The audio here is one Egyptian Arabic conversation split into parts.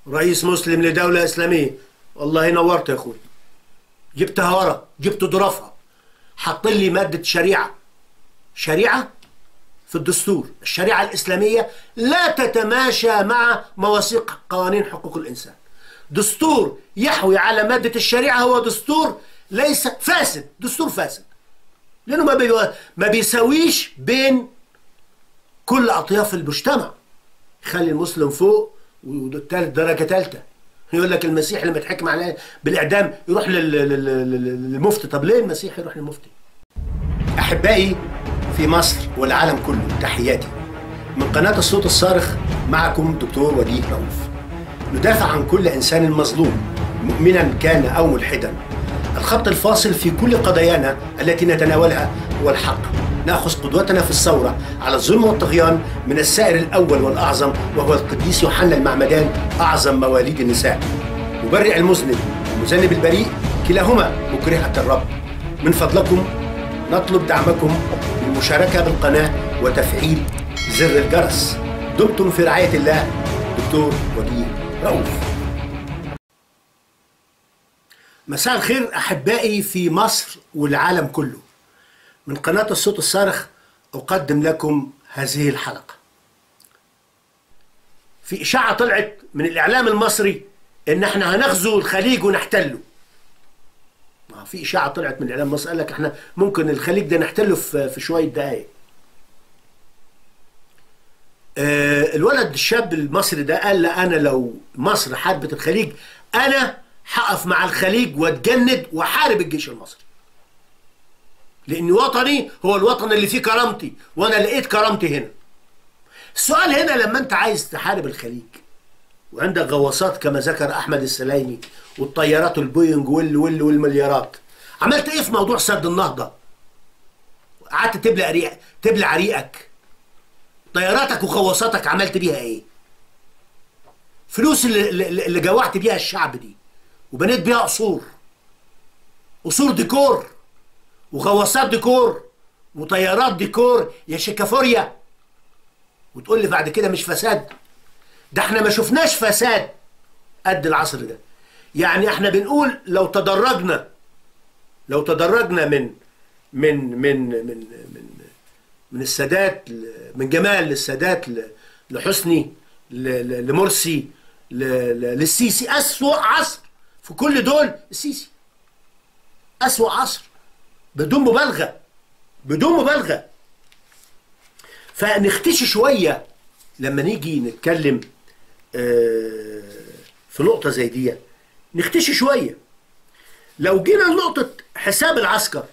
رئيس مسلم لدولة إسلامية والله نورت يا أخوي جبتها ورا جبت ظرافها حط لي مادة شريعة شريعة في الدستور الشريعة الإسلامية لا تتماشى مع مواثيق قوانين حقوق الإنسان دستور يحوي على مادة الشريعة هو دستور ليس فاسد دستور فاسد لأنه ما, بي... ما بيساويش بين كل أطياف المجتمع يخلي المسلم فوق والثالث درجة ثالثة يقول لك المسيح لما يتحكم عليه بالإعدام يروح لل... لل... لل- للمفتي طب ليه المسيح يروح للمفتي أحبائي في مصر والعالم كله تحياتي من قناة الصوت الصارخ معكم دكتور وليد رؤوف ندافع عن كل إنسان مظلوم مؤمنا كان أو ملحدا الخط الفاصل في كل قضايانا التي نتناولها هو الحق ناخذ قدوتنا في الثورة على الظلم والطغيان من السائر الأول والأعظم وهو القديس يوحنا المعمدان أعظم مواليد النساء مبرئ المذنب المذنب البريء كلاهما مكرهة الرب من فضلكم نطلب دعمكم بالمشاركة بالقناة وتفعيل زر الجرس دمتم في رعاية الله دكتور وليد رؤوف مساء الخير أحبائي في مصر والعالم كله من قناة الصوت الصارخ أقدم لكم هذه الحلقة في إشاعة طلعت من الإعلام المصري إن إحنا هنغزو الخليج ونحتله ما في إشاعة طلعت من الإعلام المصري قال لك إحنا ممكن الخليج ده نحتله في في شوية دقايق آه، الولد الشاب المصري ده قال لا انا لو مصر حاربت الخليج انا هقف مع الخليج واتجند واحارب الجيش المصري لان وطني هو الوطن اللي فيه كرامتي وانا لقيت كرامتي هنا السؤال هنا لما انت عايز تحارب الخليج وعندك غواصات كما ذكر احمد السلايمي والطيارات البوينج وال وال والمليارات عملت ايه في موضوع سد النهضه قعدت تبلع ريق تبلع ريقك طياراتك وغواصاتك عملت بيها ايه فلوس اللي, اللي اللي جوعت بيها الشعب دي وبنيت بيها قصور قصور ديكور وغواصات ديكور وطيارات ديكور يا شيكافوريا وتقول لي بعد كده مش فساد ده احنا ما شفناش فساد قد العصر ده يعني احنا بنقول لو تدرجنا لو تدرجنا من من من من من من السادات ل- من جمال للسادات ل- لحسني ل- ل- لمرسي ل- ل- للسيسي أسوأ عصر في كل دول السيسي أسوأ عصر بدون مبالغة بدون مبالغة فنختشي شوية لما نيجي نتكلم آه، في نقطة زي دي نختشي شوية لو جينا لنقطة حساب العسكر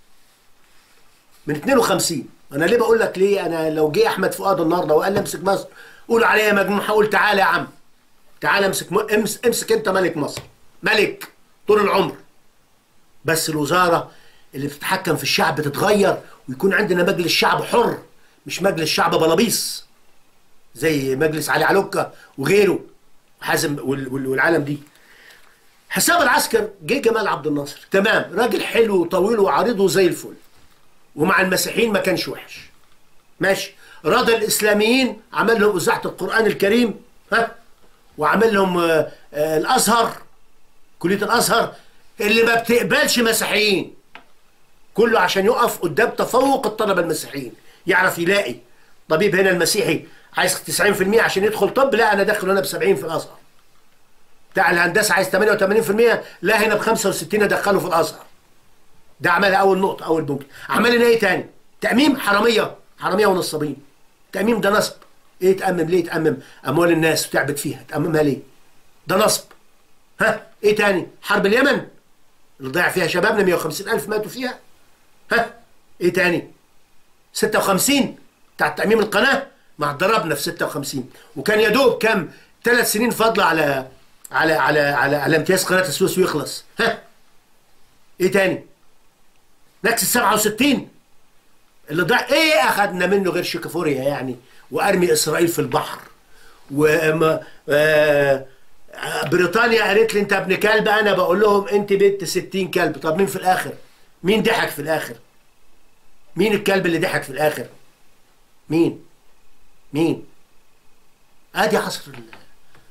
من 52 انا ليه بقول لك ليه انا لو جه احمد فؤاد النهارده وقال لي امسك مصر قول عليا يا مجنون هقول تعالى يا عم تعالى امسك م... امسك, امسك انت ملك مصر ملك طول العمر بس الوزاره اللي بتتحكم في الشعب تتغير ويكون عندنا مجلس شعب حر مش مجلس شعب بلابيس زي مجلس علي علوكة وغيره حازم وال... وال... والعالم دي حساب العسكر جه جمال عبد الناصر تمام راجل حلو وطويل وعريض وزي الفل ومع المسيحيين ما كانش وحش ماشي رضى الاسلاميين عمل لهم اذاعه القران الكريم ها وعمل لهم آه، آه، الازهر كليه الازهر اللي ما بتقبلش مسيحيين كله عشان يقف قدام تفوق الطلبه المسيحيين يعرف يلاقي طبيب هنا المسيحي عايز 90% عشان يدخل طب لا انا داخل هنا ب 70 في الازهر بتاع الهندسه عايز 88% لا هنا ب 65 ادخله في الازهر ده عملها اول نقطه اول بنك عملنا ايه تاني تاميم حراميه حراميه ونصابين تاميم ده نصب ايه تامم ليه تامم اموال الناس وتعبد فيها تاممها ليه ده نصب ها ايه تاني حرب اليمن اللي ضيع فيها شبابنا 150 الف ماتوا فيها ها ايه تاني 56 بتاع تاميم القناه مع ضربنا في 56 وكان يا دوب كام ثلاث سنين فاضله على على على على, على امتياز قناه السويس ويخلص ها ايه تاني نكسة 67 اللي ضاع ايه اخدنا منه غير شيكافوريا يعني وارمي اسرائيل في البحر وما آه بريطانيا قالت لي انت ابن كلب انا بقول لهم انت بنت 60 كلب طب مين في الاخر مين ضحك في الاخر مين الكلب اللي ضحك في الاخر مين مين ادي عصر ال-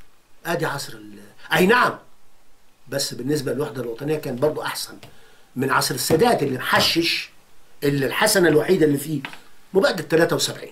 ادي عصر ال... اي نعم بس بالنسبه للوحده الوطنيه كان برضو احسن من عصر السادات اللي محشش اللي الحسنه الوحيده اللي فيه مبادئ 73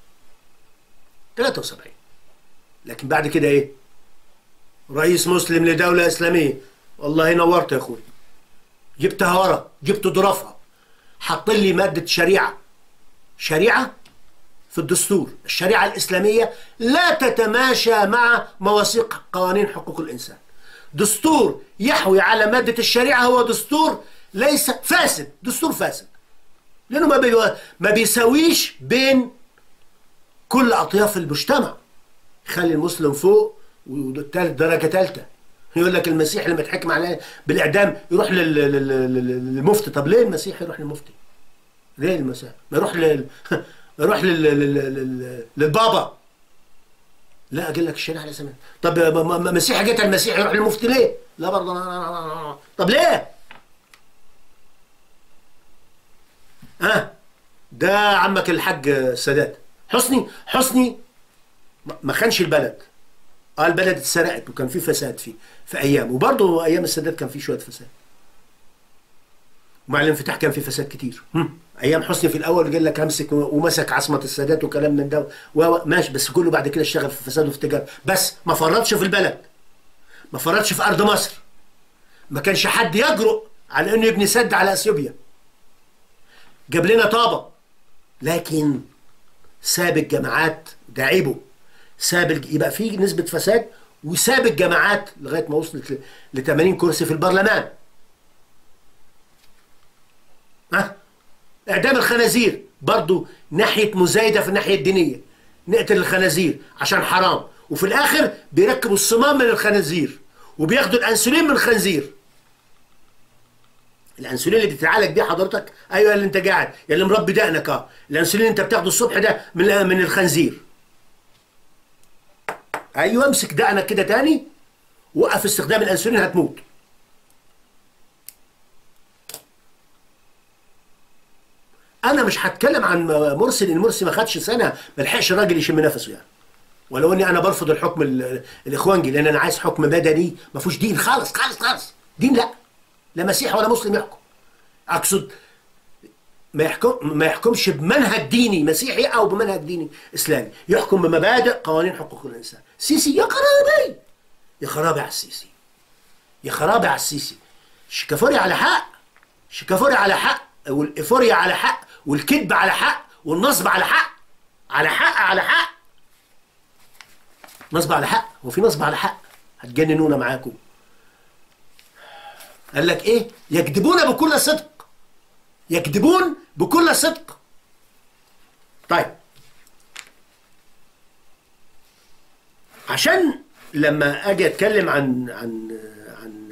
73 لكن بعد كده ايه رئيس مسلم لدوله اسلاميه والله نورت يا اخوي جبتها ورا جبت ضرافها حط لي ماده شريعه شريعه في الدستور الشريعه الاسلاميه لا تتماشى مع مواثيق قوانين حقوق الانسان دستور يحوي على ماده الشريعه هو دستور ليس فاسد دستور فاسد لانه ما بي... ما بيساويش بين كل اطياف المجتمع يخلي المسلم فوق والثالث درجه ثالثه يقول لك المسيح لما يتحكم عليه بالاعدام يروح لل- لل- لل- للمفتي طب ليه المسيح يروح للمفتي؟ ليه المسيح؟ ما يروح لل ما يروح لل... لل... لل... للبابا لا اقول لك الشريعه الاسلاميه طب م- م- مسيح جت المسيح يروح للمفتي ليه؟ لا برضه طب ليه؟ ها ده عمك الحاج السادات حسني حسني ما- ما خانش البلد اه البلد اتسرقت وكان في فساد فيه في ايام وبرضه ايام السادات كان في شويه فساد ومع الانفتاح كان في فساد كتير هم. ايام حسني في الاول قال لك امسك ومسك عصمه السادات وكلام من ده و- ماشي بس كله بعد كده اشتغل في فساد وفي تجاره بس ما فرطش في البلد ما فرطش في ارض مصر ما كانش حد يجرؤ على انه يبني سد على اثيوبيا جاب لنا طابه لكن ساب الجامعات ده عيبه ساب الج... يبقى في نسبه فساد وساب الجامعات لغايه ما وصلت ل... ل 80 كرسي في البرلمان ها اعدام الخنازير برضو ناحيه مزايده في الناحيه الدينيه نقتل الخنازير عشان حرام وفي الاخر بيركبوا الصمام من الخنازير وبياخدوا الانسولين من الخنزير الانسولين اللي بتتعالج بيه حضرتك ايوه اللي انت قاعد يا اللي مربي دقنك اه الانسولين اللي انت بتاخده الصبح ده من من الخنزير ايوه امسك دقنك كده تاني وقف استخدام الانسولين هتموت انا مش هتكلم عن مرسي لان مرسي ما خدش سنه ما لحقش الراجل يشم نفسه يعني ولو اني انا برفض الحكم ال- الاخوانجي لان انا عايز حكم مدني ما فيهوش دين خالص خالص خالص دين لا لا مسيحي ولا مسلم يحكم اقصد ما يحكم ما يحكمش بمنهج ديني مسيحي او بمنهج ديني اسلامي يحكم بمبادئ قوانين حقوق الانسان سيسي يا خرابي يا خرابي على السيسي يا خرابي على السيسي شيكافوري على حق شيكافوري على حق والإيفوريا على حق والكذب على حق والنصب على حق على حق على حق نصب على حق وفي نصب على حق هتجننونا معاكم قال لك ايه يكذبون بكل صدق يكذبون بكل صدق طيب عشان لما اجي اتكلم عن عن عن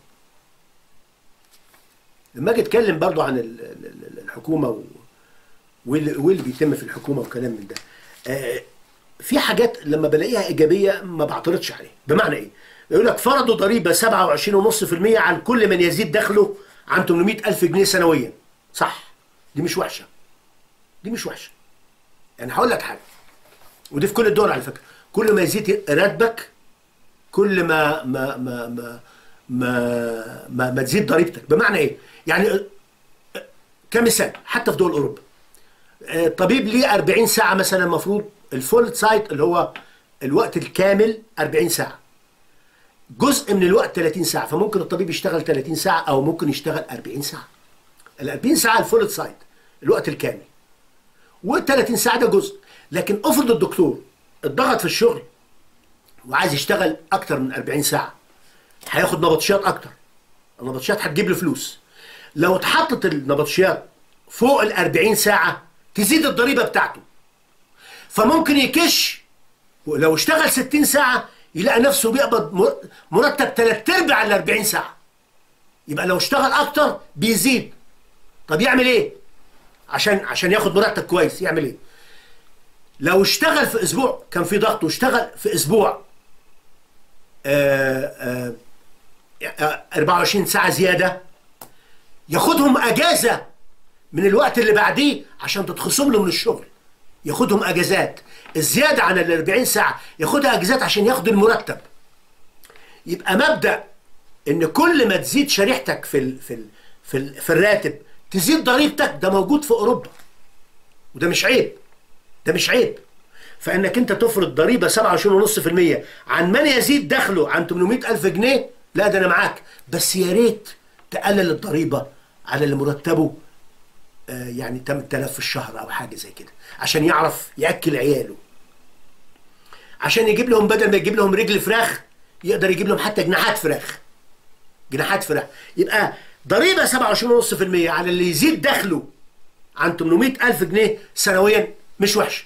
لما اجي اتكلم برضو عن ال- ال- ال- الحكومه و- واللي واللي بيتم في الحكومه وكلام من ده آه، في حاجات لما بلاقيها ايجابيه ما بعترضش عليها بمعنى ايه يقول لك فرضوا ضريبه 27.5% عن كل من يزيد دخله عن 800 ألف جنيه سنويا صح دي مش وحشه دي مش وحشه يعني هقول لك حاجه ودي في كل الدول على فكره كل ما يزيد راتبك كل ما ما ما ما ما, ما, ما تزيد ضريبتك بمعنى ايه يعني كمثال حتى في دول اوروبا آه، طبيب ليه 40 ساعه مثلا المفروض الفول سايت اللي هو الوقت الكامل 40 ساعه جزء من الوقت 30 ساعه فممكن الطبيب يشتغل 30 ساعه او ممكن يشتغل 40 ساعه ال 40 ساعه الفول سايت الوقت الكامل وال 30 ساعه ده جزء لكن افرض الدكتور اتضغط في الشغل وعايز يشتغل اكتر من 40 ساعه هياخد نبطشيات اكتر النبطشيات هتجيب له فلوس لو اتحطت النبطشيات فوق ال 40 ساعه تزيد الضريبه بتاعته فممكن يكش ولو اشتغل 60 ساعه يلاقي نفسه بيقبض مر- مرتب ثلاث ارباع ال 40 ساعه يبقى لو اشتغل اكتر بيزيد طب يعمل ايه عشان عشان ياخد مرتب كويس يعمل ايه لو اشتغل في اسبوع كان في ضغط واشتغل في اسبوع آه، آه، 24 ساعه زياده ياخدهم اجازه من الوقت اللي بعديه عشان تتخصم له من الشغل ياخدهم اجازات الزياده عن ال 40 ساعه ياخدها اجازات عشان ياخد المرتب يبقى مبدا ان كل ما تزيد شريحتك في ال في ال في, ال في الراتب تزيد ضريبتك ده موجود في اوروبا وده مش عيب ده مش عيب فانك انت تفرض ضريبه 27.5% عن من يزيد دخله عن 800 الف جنيه لا ده انا معاك بس يا ريت تقلل الضريبه على اللي مرتبه آه، يعني 8000 في الشهر او حاجه زي كده عشان يعرف ياكل عياله عشان يجيب لهم بدل ما يجيب لهم رجل فراخ يقدر يجيب لهم حتى جناحات فراخ جناحات فراخ يبقى ضريبه 27.5% على اللي يزيد دخله عن 800 ألف جنيه سنويا مش وحش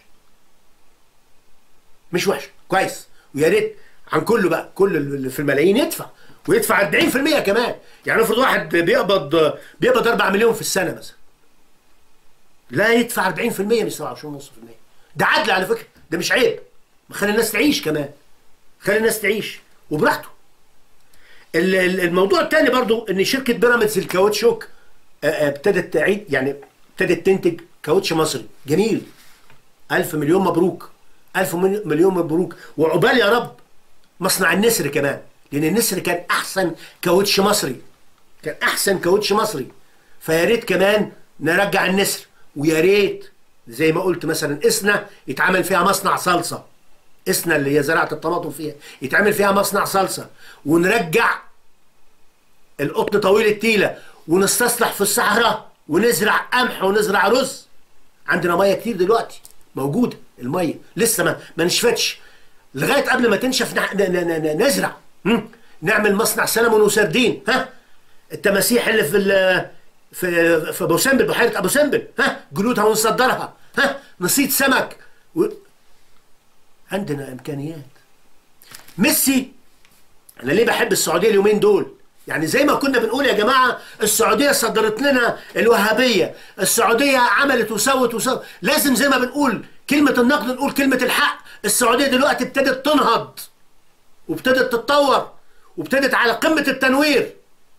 مش وحش كويس ويا ريت عن كله بقى كل اللي في الملايين يدفع ويدفع 40% كمان يعني افرض واحد بيقبض بيقبض 4 مليون في السنه مثلا لا يدفع 40% مش 27.5% ده عدل على فكره ده مش عيب خلي الناس تعيش كمان خلي الناس تعيش وبراحته ال- ال- الموضوع الثاني برضو ان شركه بيراميدز الكاوتشوك آه، آه، ابتدت تعيد يعني ابتدت تنتج كاوتش مصري جميل ألف مليون مبروك ألف ملي- مليون مبروك وعقبال يا رب مصنع النسر كمان لأن النسر كان أحسن كاوتش مصري كان أحسن كاوتش مصري فيا ريت كمان نرجع النسر ويا ريت زي ما قلت مثلا إسنا يتعمل فيها مصنع صلصة إسنا اللي هي زراعة الطماطم فيها يتعمل فيها مصنع صلصة ونرجع القطن طويل التيلة ونستصلح في الصحراء ونزرع قمح ونزرع رز عندنا ميه كتير دلوقتي موجوده الميه لسه ما ما نشفتش لغايه قبل ما تنشف نع- ن- ن- ن- نزرع هم؟ نعمل مصنع سلمون وسردين ها التماسيح اللي في ال- في في ابو سمبل بحيره ابو سمبل ها جلودها ونصدرها ها نصيد سمك و... عندنا امكانيات ميسي انا ليه بحب السعوديه اليومين دول يعني زي ما كنا بنقول يا جماعه السعوديه صدرت لنا الوهابيه السعوديه عملت وسوت وسوت لازم زي ما بنقول كلمه النقد نقول كلمه الحق السعوديه دلوقتي ابتدت تنهض وابتدت تتطور وابتدت على قمه التنوير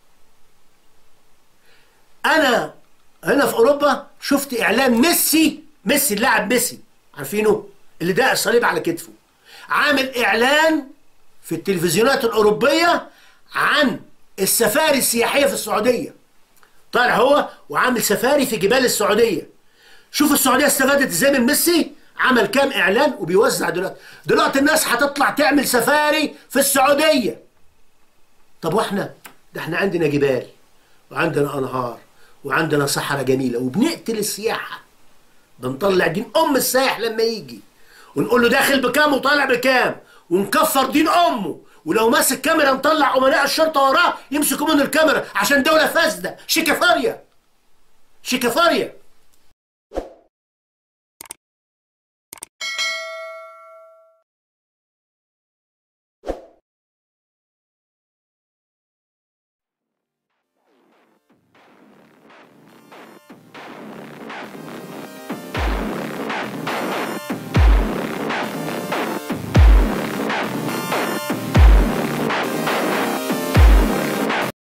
انا هنا في اوروبا شفت اعلان ميسي ميسي اللاعب ميسي عارفينه اللي داق الصليب على كتفه عامل اعلان في التلفزيونات الاوروبيه عن السفاري السياحيه في السعوديه طالع هو وعامل سفاري في جبال السعوديه شوف السعوديه استفادت ازاي من ميسي عمل كام اعلان وبيوزع دلوقتي دلوقتي الناس هتطلع تعمل سفاري في السعوديه طب واحنا ده احنا عندنا جبال وعندنا انهار وعندنا صحراء جميله وبنقتل السياحه بنطلع دين ام السائح لما يجي ونقول له داخل بكام وطالع بكام ونكفر دين امه ولو ماسك كاميرا نطلع امناء الشرطه وراه يمسكوا منه الكاميرا عشان دوله فاسده شيكافاريا شيكافاريا